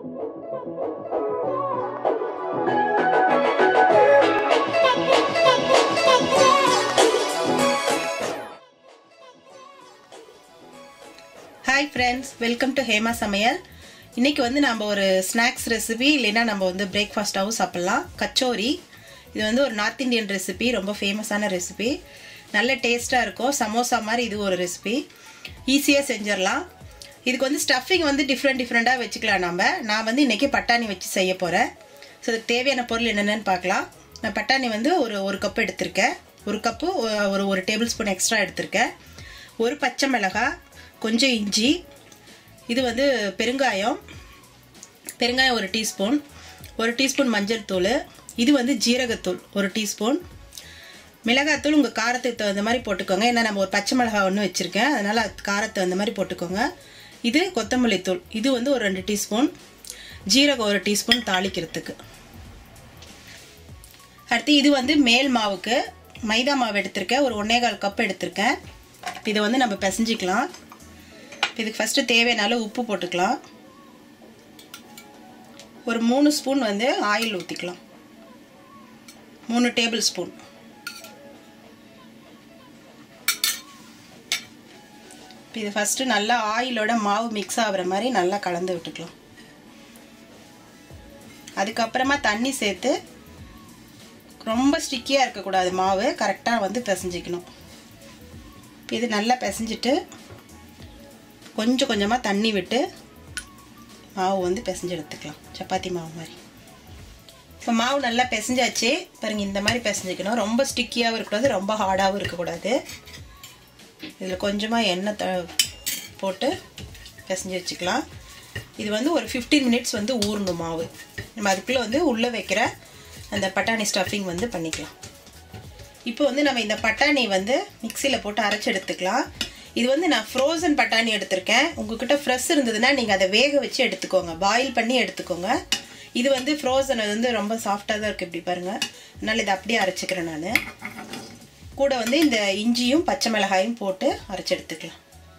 hi friends welcome to Hema சமையல் இன்னைக்கு வந்து நம்ம ஒரு ஸ்நாக்ஸ் ரெசிபி இல்லைன்னா நம்ம வந்து பிரேக்ஃபாஸ்ட்டாகவும் சாப்பிட்லாம் கச்சோரி இது வந்து ஒரு நார்த் இந்தியன் ரெசிபி ரொம்ப ஃபேமஸான ரெசிபி நல்ல டேஸ்ட்டாக இருக்கும் சமோசா மாதிரி இது ஒரு ரெசிபி ஈஸியாக செஞ்சிடலாம் இதுக்கு வந்து ஸ்டஃபிங் வந்து டிஃப்ரெண்ட் டிஃப்ரெண்ட்டாக வச்சுக்கலாம் நம்ம நான் வந்து இன்றைக்கி பட்டாணி வச்சு செய்ய போகிறேன் ஸோ அதுக்கு தேவையான பொருள் என்னென்னு பார்க்கலாம் நான் பட்டாணி வந்து ஒரு ஒரு கப் எடுத்திருக்கேன் ஒரு கப்பு ஒரு ஒரு டேபிள் ஸ்பூன் எக்ஸ்ட்ரா எடுத்திருக்கேன் ஒரு பச்சை மிளகாய் கொஞ்சம் இஞ்சி இது வந்து பெருங்காயம் பெருங்காயம் ஒரு டீஸ்பூன் ஒரு டீஸ்பூன் மஞ்சள் தூள் இது வந்து ஜீரகத்தூள் ஒரு டீஸ்பூன் மிளகாத்தூள் உங்கள் காரத்துக்கு தகுந்த மாதிரி போட்டுக்கோங்க ஏன்னா நம்ம ஒரு பச்சை மிளகாய் ஒன்று வச்சுருக்கேன் அதனால் அது காரத்துக்கு தகுந்த மாதிரி போட்டுக்கோங்க இது கொத்தமல்லி தூள் இது வந்து ஒரு ரெண்டு டீஸ்பூன் ஜீரகம் ஒரு டீஸ்பூன் தாளிக்கிறதுக்கு அடுத்து இது வந்து மேல் மாவுக்கு மைதா மாவு எடுத்திருக்கேன் ஒரு ஒன்னேகால் கப் எடுத்திருக்கேன் இதை வந்து நம்ம பிசைஞ்சிக்கலாம் இதுக்கு ஃபஸ்ட்டு தேவையான உப்பு போட்டுக்கலாம் ஒரு மூணு ஸ்பூன் வந்து ஆயில் ஊற்றிக்கலாம் மூணு டேபிள் ஸ்பூன் இப்போ இது ஃபஸ்ட்டு நல்லா ஆயிலோட மாவு மிக்ஸ் ஆகிற மாதிரி நல்லா கலந்து விட்டுக்கலாம் அதுக்கப்புறமா தண்ணி சேர்த்து ரொம்ப ஸ்டிக்கியாக இருக்கக்கூடாது மாவு கரெக்டாக வந்து பிசைஞ்சிக்கணும் இது நல்லா பிசைஞ்சிட்டு கொஞ்சம் கொஞ்சமாக தண்ணி விட்டு மாவு வந்து பிசைஞ்சு எடுத்துக்கலாம் சப்பாத்தி மாவு மாதிரி இப்போ மாவு நல்லா பிசைஞ்சாச்சு பாருங்கள் இந்த மாதிரி பிசைஞ்சிக்கணும் ரொம்ப ஸ்டிக்கியாகவும் இருக்கக்கூடாது ரொம்ப ஹார்டாகவும் இருக்கக்கூடாது இதில் கொஞ்சமாக எண்ணெய் த போட்டு பிசைஞ்சு வச்சுக்கலாம் இது வந்து ஒரு ஃபிஃப்டீன் மினிட்ஸ் வந்து ஊறணும் மாவு நம்ம அதுக்குள்ளே வந்து உள்ளே வைக்கிற அந்த பட்டாணி ஸ்டஃபிங் வந்து பண்ணிக்கலாம் இப்போ வந்து நம்ம இந்த பட்டாணி வந்து மிக்சியில் போட்டு அரைச்சி எடுத்துக்கலாம் இது வந்து நான் ஃப்ரோசன் பட்டாணி எடுத்திருக்கேன் உங்ககிட்ட ஃப்ரெஷ் இருந்ததுன்னா நீங்கள் அதை வேக வச்சு எடுத்துக்கோங்க பாயில் பண்ணி எடுத்துக்கோங்க இது வந்து ஃப்ரோசன் அது வந்து ரொம்ப சாஃப்டாக தான் இருக்குது இப்படி பாருங்கள் அதனால் இதை அப்படியே அரைச்சிக்கிறேன் நான் கூட வந்து இந்த இஞ்சியும் பச்சை மிளகாயும் போட்டு அரைச்சி எடுத்துக்கலாம்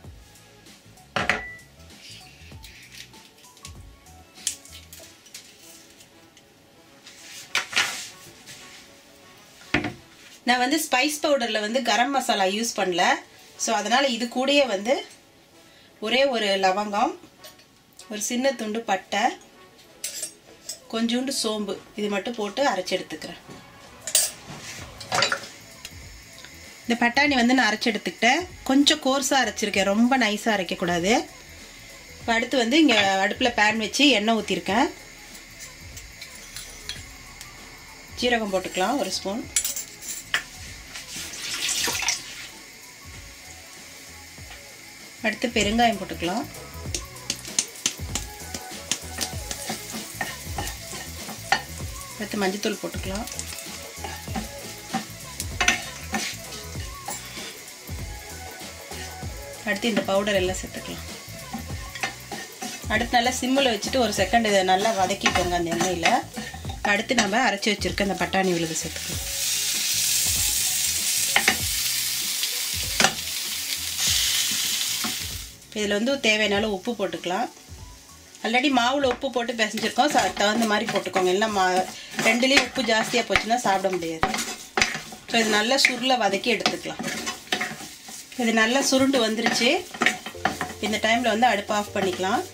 நான் வந்து ஸ்பைஸ் பவுடரில் வந்து கரம் மசாலா யூஸ் பண்ணல ஸோ அதனால் இது கூடயே வந்து ஒரே ஒரு லவங்கம் ஒரு சின்ன துண்டு பட்டை கொஞ்சோண்டு சோம்பு இது மட்டும் போட்டு அரைச்சி எடுத்துக்கிறேன் இந்த பட்டாணி வந்து நான் அரைச்சி எடுத்துக்கிட்டேன் கொஞ்சம் கோர்ஸாக அரைச்சிருக்கேன் ரொம்ப நைஸாக அரைக்கக்கூடாது இப்போ அடுத்து வந்து இங்கே அடுப்பில் பேன் வச்சு எண்ணெய் ஊற்றிருக்கேன் ஜீரகம் போட்டுக்கலாம் ஒரு ஸ்பூன் அடுத்து பெருங்காயம் போட்டுக்கலாம் அடுத்து மஞ்சத்தூள் போட்டுக்கலாம் அடுத்து இந்த பவுடர் எல்லாம் சேர்த்துக்கலாம் அடுத்து நல்லா சிம்மில் வச்சுட்டு ஒரு செகண்ட் இதை நல்லா வதக்கிக்கோங்க அந்த எண்ணெயில் அடுத்து நம்ம அரைச்சி வச்சுருக்க அந்த பட்டாணி விழுது சேர்த்துக்கலாம் இதில் வந்து தேவையான உப்பு போட்டுக்கலாம் ஆல்ரெடி மாவில் உப்பு போட்டு பிசைஞ்சிருக்கோம் ஸோ அதுக்கு தகுந்த மாதிரி போட்டுக்கோங்க இல்லை மா ரெண்டுலேயும் உப்பு ஜாஸ்தியாக போச்சுன்னா சாப்பிட முடியாது ஸோ இது நல்லா சுருளை வதக்கி எடுத்துக்கலாம் இது நல்லா சுருண்டு வந்துருச்சு இந்த டைமில் வந்து அடுப்பு ஆஃப் பண்ணிக்கலாம்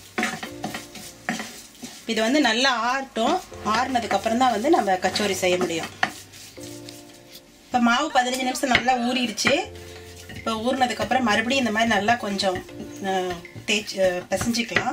இது வந்து நல்லா ஆறட்டும் ஆறுனதுக்கப்புறம் தான் வந்து நம்ம கச்சோரி செய்ய முடியும் இப்போ மாவு பதினஞ்சு நிமிஷம் நல்லா ஊறிடுச்சு இப்போ ஊறினதுக்கப்புறம் மறுபடியும் இந்த மாதிரி நல்லா கொஞ்சம் தேய்ச்சி பிசைஞ்சிக்கலாம்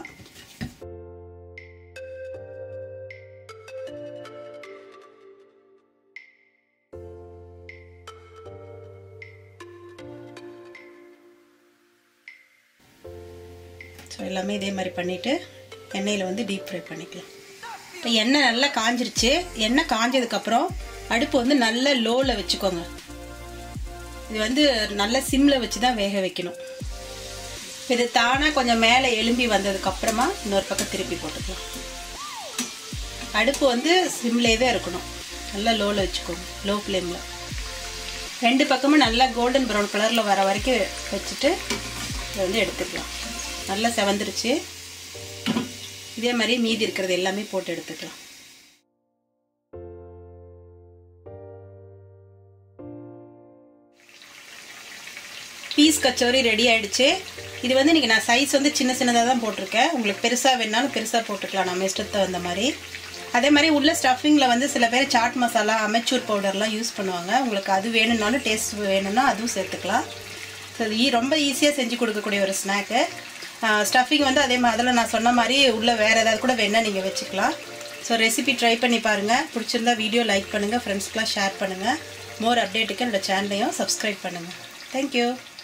ஸோ எல்லாமே இதே மாதிரி பண்ணிவிட்டு எண்ணெயில் வந்து டீப் ஃப்ரை பண்ணிக்கலாம் இப்போ எண்ணெய் நல்லா காஞ்சிருச்சு எண்ணெய் காஞ்சதுக்கப்புறம் அடுப்பு வந்து நல்ல லோவில் வச்சுக்கோங்க இது வந்து நல்ல சிம்மில் வச்சு தான் வேக வைக்கணும் இது தானாக கொஞ்சம் மேலே எலும்பி வந்ததுக்கப்புறமா இன்னொரு பக்கம் திருப்பி போட்டுக்கலாம் அடுப்பு வந்து சிம்லேயே தான் இருக்கணும் நல்லா லோவில் வச்சுக்கோங்க லோ ஃப்ளேமில் ரெண்டு பக்கமும் நல்லா கோல்டன் ப்ரௌன் கலரில் வர வரைக்கும் வச்சுட்டு இதை வந்து எடுத்துக்கலாம் நல்லா செவந்துருச்சு இதே மாதிரி மீதி இருக்கிறது எல்லாமே போட்டு எடுத்துக்கலாம் பீஸ் கச்சோரி ரெடி ஆயிடுச்சு இது வந்து இன்றைக்கி நான் சைஸ் வந்து சின்ன சின்னதாக தான் போட்டிருக்கேன் உங்களுக்கு பெருசாக வேணாலும் பெருசாக போட்டுக்கலாம் நம்ம இஷ்டத்தை வந்த மாதிரி அதே மாதிரி உள்ள ஸ்டஃபிங்கில் வந்து சில பேர் சாட் மசாலா அமெச்சூர் பவுடர்லாம் யூஸ் பண்ணுவாங்க உங்களுக்கு அது வேணும்னாலும் டேஸ்ட் வேணும்னா அதுவும் சேர்த்துக்கலாம் ஸோ இது ஈ- ரொம்ப ஈஸியாக செஞ்சு கொடுக்கக்கூடிய ஒரு ஸ்நாக்கு ஸ்டஃபிங் வந்து அதே மாதிரி அதில் நான் சொன்ன மாதிரி உள்ளே வேறு ஏதாவது கூட வேணால் நீங்கள் வச்சுக்கலாம் ஸோ ரெசிபி ட்ரை பண்ணி பாருங்கள் பிடிச்சிருந்தா வீடியோ லைக் பண்ணுங்கள் ஃப்ரெண்ட்ஸ்க்கெலாம் ஷேர் பண்ணுங்கள் மோர் அப்டேட்டுக்கு என்னோட சேனலையும் சப்ஸ்கிரைப் பண்ணுங்கள் தேங்க்யூ